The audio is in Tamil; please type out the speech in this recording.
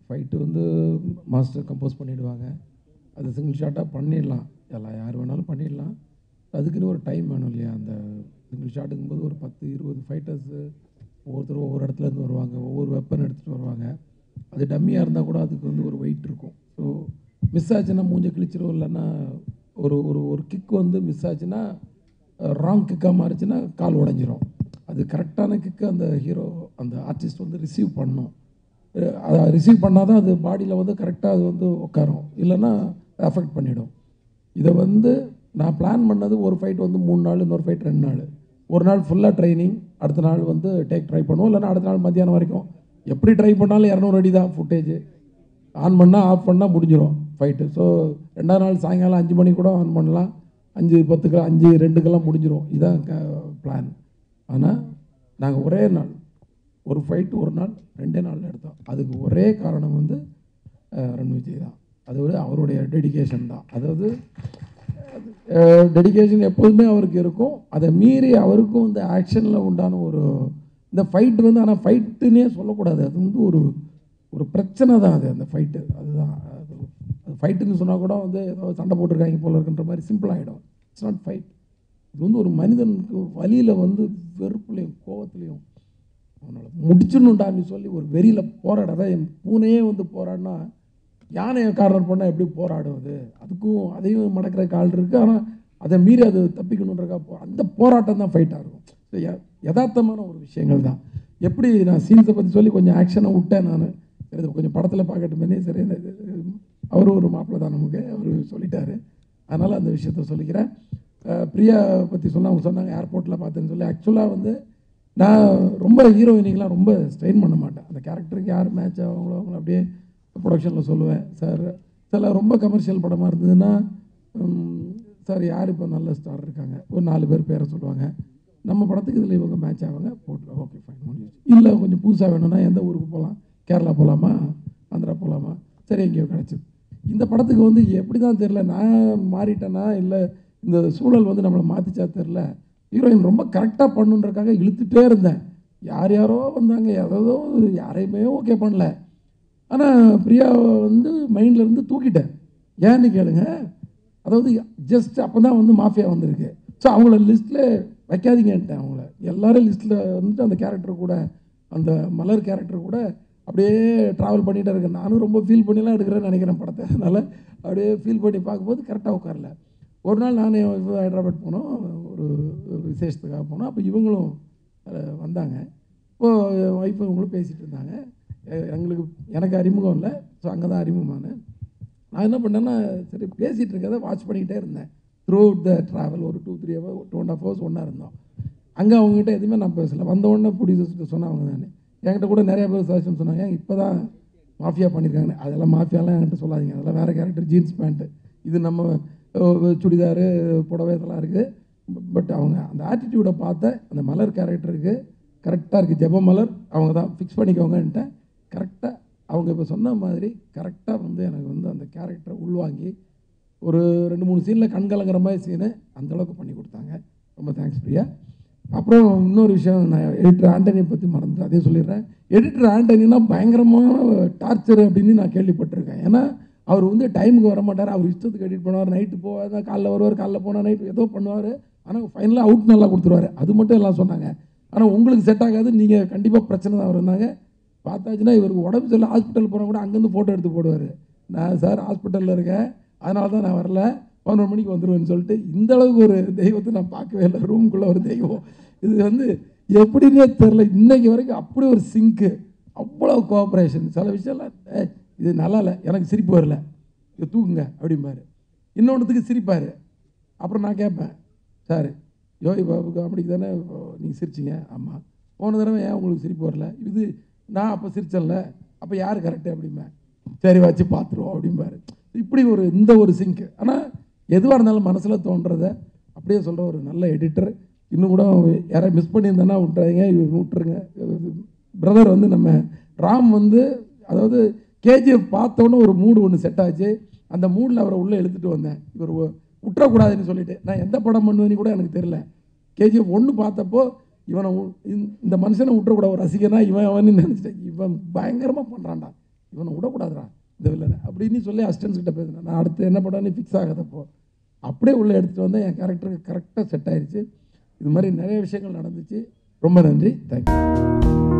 ஃபைட்டு வந்து மாஸ்டர் கம்போஸ் பண்ணிடுவாங்க அது சிங்கிள் ஷாட்டாக பண்ணிடலாம் எல்லாம் யார் வேணாலும் பண்ணிடலாம் அதுக்குன்னு ஒரு டைம் வேணும் இல்லையா அந்த சிங்கிள் ஷாட்டுங்கும் போது ஒரு பத்து இருபது ஃபைட்டர்ஸு ஒவ்வொருத்தரும் ஒவ்வொரு இடத்துல இருந்து வருவாங்க ஒவ்வொரு வெப்பன் எடுத்துகிட்டு வருவாங்க அது டம்மியாக இருந்தால் கூட அதுக்கு வந்து ஒரு வெயிட் இருக்கும் ஸோ மிஸ் ஆச்சுன்னா மூஞ்ச கிழிச்சிரும் இல்லைன்னா ஒரு ஒரு ஒரு கிக் வந்து மிஸ் ஆச்சுன்னா ராங் கிக்காக மாறிச்சுன்னா கால் உடஞ்சிரும் அது கரெக்டான கிக்கு அந்த ஹீரோ அந்த ஆர்டிஸ்ட் வந்து ரிசீவ் பண்ணும் அஹ் அதை ரிசீவ் பண்ணால் தான் அது பாடியில் வந்து கரெக்டாக அது வந்து உட்காரும் இல்லைன்னா அஃபெக்ட் பண்ணிடும் இதை வந்து நான் பிளான் பண்ணது ஒரு ஃபைட் வந்து மூணு நாள் இன்னொரு ஃபைட் ரெண்டு நாள் ஒரு நாள் ஃபுல்லாக ட்ரைனிங் அடுத்த நாள் வந்து டேக் ட்ரை பண்ணுவோம் இல்லைன்னா அடுத்த நாள் மத்தியானம் வரைக்கும் எப்படி ட்ரை பண்ணாலும் இரநூறு அடி தான் ஃபுட்டேஜ் ஆன் பண்ணால் ஆஃப் பண்ணால் முடிஞ்சிடும் ஃபைட்டு ஸோ ரெண்டாவது நாள் சாயங்காலம் அஞ்சு மணிக்கு கூட ஆன் பண்ணலாம் அஞ்சு பத்துக்கு அஞ்சு ரெண்டுக்கெல்லாம் முடிஞ்சிடும் இதான் பிளான் ஆனால் நாங்கள் ஒரே நாள் ஒரு ஃபைட் ஒரு நாள் ரெண்டே நாளில் எடுத்தோம் அதுக்கு ஒரே காரணம் வந்து அஹ், ரன் விஜய் தான் அது வந்து அவருடைய டெடிகேஷன் தான் அதாவது டெடிகேஷன் எப்போதுமே அவருக்கு இருக்கும் அதை மீறி அவருக்கும் இந்த ஆக்ஷனில் உண்டான ஒரு இந்த ஃபைட் வந்து ஆனால் ஃபைட்டுன்னே சொல்லக்கூடாது அது வந்து ஒரு ஒரு பிரச்சனை தான் அது அந்த ஃபைட்டு அதுதான் அது அது ஃபைட்டுன்னு சொன்னால் கூட வந்து ஏதோ சண்டை போட்டிருக்காங்க போல இருக்குன்ற மாதிரி சிம்பிள் ஆகிடும் இட்ஸ் நாட் ஃபைட் இது வந்து ஒரு மனிதனுக்கு வழியில் வந்து வெறுப்புலையும் கோவத்துலையும் அவனால் முடிச்சிடணுண்டான்னு சொல்லி ஒரு வெறியில் போராட அதான் என் பூனையே வந்து போராடினா யானையை கார்னர் பண்ணால் எப்படி போராடுவது அதுக்கும் அதையும் மடக்கிற கால் இருக்குது ஆனால் அதை மீறி அது தப்பிக்கணுன்றக்கா போ அந்த போராட்டம் தான் ஃபைட்டாக இருக்கும் So, ய- யதார்த்தமான ஒரு விஷயங்கள் தான் எப்படி நான் சீன்ஸை பற்றி சொல்லி கொஞ்சம் ஆக்ஷனை விட்டேன் நான் சரி இது கொஞ்சம் படத்தில் பார்க்கட்டுமே சரி இந்த இது- அவரும் ஒரு மாப்பிள்ளை தான் நமக்கு அவர் சொல்லிட்டாரு அதனால் அந்த விஷயத்த சொல்லிக்கிறேன் அஹ் பிரியா பற்றி சொன்னா அவங்க சொன்னாங்க ஏர்போர்ட்டில் பார்த்தேன்னு சொல்லி ஆக்சுவலாக வந்து நான் ரொம்ப ஹீரோயினிக்கெலாம் ரொம்ப ஸ்ட்ரெயின் பண்ண மாட்டேன் அந்த கேரக்டருக்கு யார் மேட்ச் ஆவாங்களோ அவங்கள அப்படியே ப்ரொடக்ஷனில் சொல்லுவேன் சார் சில ரொம்ப கமர்ஷியல் படமாக இருந்ததுன்னா சார் யார் இப்போ நல்ல ஸ்டார் இருக்காங்க ஒரு நாலு பேர் பேரை சொல்லுவாங்க நம்ம படத்துக்கு இதில் இவங்க மேட்ச் ஆவாங்க போட்டு ஓகே ஃபைன் முடிஞ்சிச்சு இல்லை கொஞ்சம் புதுசாக வேணும்னா எந்த ஊருக்கு போகலாம் கேரளா போகலாமா ஆந்திரா போகலாமா சரி எங்கேயோ கிடச்சிது இந்த படத்துக்கு வந்து எப்படி தான் தெரில நான் மாறிட்டேனா இல்லை இந்த சூழல் வந்து நம்மளை மாற்றிச்சா தெரில ஹீரோயின் ரொம்ப கரெக்டாக பண்ணுன்றக்காக இழுத்துட்டே இருந்தேன் யார் யாரோ வந்தாங்க ஏதோ யாரையுமே ஓகே பண்ணல ஆனால் பிரியாவை வந்து மைண்டில் இருந்து தூக்கிட்டேன் ஏன்னு கேளுங்க அதாவது ஜஸ்ட் அப்போ தான் வந்து மாஃபியா வந்திருக்கு ஸோ அவங்கள லிஸ்ட்டில் வைக்காதீங்கன்ட்டேன் அவங்கள எல்லாரும் லிஸ்ட்டில் வந்துட்டு அந்த கேரக்டர் கூட அந்த மலர் கேரக்டர் கூட அப்படியே ட்ராவல் பண்ணிகிட்டே இருக்கேன் நானும் ரொம்ப ஃபீல் பண்ணிலாம் எடுக்கிறேன்னு நினைக்கிறேன் படத்தை அதனால் அப்படியே ஃபீல் பண்ணி பார்க்கும்போது கரெக்டாக உட்காரல ஒரு நாள் நான் என் wife ஹைதராபாத் போனோம் ஒரு விசேஷத்துக்காக போனோம் அப்போ இவங்களும் அஹ், வந்தாங்க இப்போது என் ஒய்ஃப் இவங்களும் பேசிகிட்டு இருந்தாங்க எ- எங்களுக்கு எனக்கு அறிமுகம் இல்லை ஸோ அங்கே தான் அறிமுகமானேன் நான் என்ன பண்ணேன்னா சரி பேசிகிட்டு இருக்கதை வாட்ச் பண்ணிக்கிட்டே இருந்தேன் த்ரூ த ட்ராவல் ஒரு two three hour two and half hours ஒன்றா இருந்தோம் அங்கே அவங்ககிட்ட எதுவுமே நான் பேசல வந்த உடனே ப்ரொடியூசர்ஸ்கிட்ட சொன்னவங்க தானே என்கிட்ட கூட நிறைய பேர் சஜஷன் சொன்னாங்க இப்போ தான் மாஃபியா பண்ணியிருக்காங்க அதெல்லாம் மாஃபியாலாம் என்கிட்ட சொல்லாதீங்க அதெல்லாம் வேறு கேரக்டர் ஜீன்ஸ் பேண்ட்டு இது நம்ம அஹ், சுடிதாரு புடவை இதெல்லாம் இருக்குது பட் அவங்க அந்த ஆட்டிடியூடை பார்த்த அந்த மலர் கேரக்டருக்கு கரெக்டாக இருக்குது ஜெப மலர் அவங்க தான் ஃபிக்ஸ் பண்ணிக்கோங்கன்ட்டு கரெக்டாக அவங்க இப்போ சொன்ன மாதிரி கரெக்டாக வந்து எனக்கு வந்து அந்த கேரக்டரை உள்வாங்கி ஒரு ரெண்டு மூணு சீனில் கண் கலங்குற மாதிரி சீனு அந்தளவுக்கு பண்ணி கொடுத்தாங்க ரொம்ப தேங்க்ஸ் பிரியா அப்புறம் இன்னொரு விஷயம் நான் எடிட்டர் ஆண்டனியை பற்றி மறந்துட்டு அதே சொல்லிடுறேன் எடிட்டர் ஆண்டனினா பயங்கரமான டார்ச்சர் அப்படின்னு நான் கேள்விப்பட்டிருக்கேன் ஏன்னா அவர் வந்து டைமுக்கு வர மாட்டார் அவர் இஷ்டத்துக்கு எடிட் பண்ணுவார் நைட்டு போவார் காலைல வருவார் காலைல போனால் நைட்டு ஏதோ பண்ணுவார் ஆனால் ஃபைனலாக அவுட் நல்லா கொடுத்துருவாரு அது மட்டும் எல்லாம் சொன்னாங்க ஆனால் உங்களுக்கு செட் ஆகாது நீங்கள் கண்டிப்பாக பிரச்சனை தான் வரும்னாங்க பார்த்தாச்சுன்னா இவருக்கு உடம்பு சரியில்லை ஹாஸ்பிட்டல் போனால் கூட அங்கேருந்து ஃபோட்டோ எடுத்து போடுவார் நான் சார் ஹாஸ்பிட்டலில் இருக்கேன் அதனால தான் நான் வரல பதினொரு மணிக்கு வந்துடுவேன்னு சொல்லிட்டு இந்த அளவுக்கு ஒரு தெய்வத்தை நான் பார்க்கவே இல்லை ரூமுக்குள்ளே ஒரு தெய்வம் இது வந்து எப்படின்னே தெரில இன்னைக்கு வரைக்கும் அப்படி ஒரு சிங்க்கு அவ்வளோ கோஆப்ரேஷன் சில விஷயம்லாம் "ஏய், இது நல்லா இல்லை எனக்கு சிரிப்பு வரல இது தூக்குங்க அப்படிம்பாரு இன்னொன்றுத்துக்கு சிரிப்பார் அப்புறம் நான் கேட்பேன் சார் யோகி பாபு காமெடிக்கு தானே நீங்கள் சிரிச்சிங்க ஆமாம் போன தடவை ஏன் உங்களுக்கு சிரிப்பு வரல இது நான் அப்போ சிரிச்சேன்ல அப்போ யார் கரெக்டு அப்படிம்பேன் சரி வச்சு பார்த்துருவோம் அப்படிம்பாரு இப்படி ஒரு இந்த ஒரு சிங்க் ஆனால் எதுவாக இருந்தாலும் மனசில் தோன்றதை அப்படியே சொல்கிற ஒரு நல்ல எடிட்டர் இன்னும் கூட யாராவது மிஸ் பண்ணியிருந்தேன்னா விட்டுறாங்க இவங்க விட்டுருங்க பிரதர் வந்து நம்ம ராம் வந்து அதாவது கேஜிஎஃப் பார்த்தோன்னே ஒரு மூடு ஒன்று செட் ஆச்சு அந்த மூடில் அவரை உள்ளே இழுத்துட்டு வந்தேன் இவர் ஒ- விட்டுறக்கூடாதுன்னு சொல்லிட்டு நான் எந்த படம் பண்ணுவேன்னு கூட எனக்கு தெரியல கேஜிஎஃப் ஒன்று பார்த்தப்போ இவனை உ- இந்த- இந்த மனுஷனை விட்டுறக்கூடாது ஒரு ரசிகனா இவன் அவன்னு நினச்சிட்டேன் இவன் பயங்கரமாக பண்ணுறான்டா இவனை விடக்கூடாதுடா இந்த வில்லனை அப்படின்னு சொல்லி அசிஸ்டன்ஸ் கிட்ட பேசினேன் நான் அடுத்து என்ன படம்னு ஃபிக்ஸ் ஆகாதப்போ அப்படியே உள்ளே எடுத்துகிட்டு வந்தேன் என் கேரக்டருக்கு கரெக்டாக செட் ஆயிடுச்சு இது மாதிரி நிறைய விஷயங்கள் நடந்துச்சு ரொம்ப நன்றி தேங்க்யூ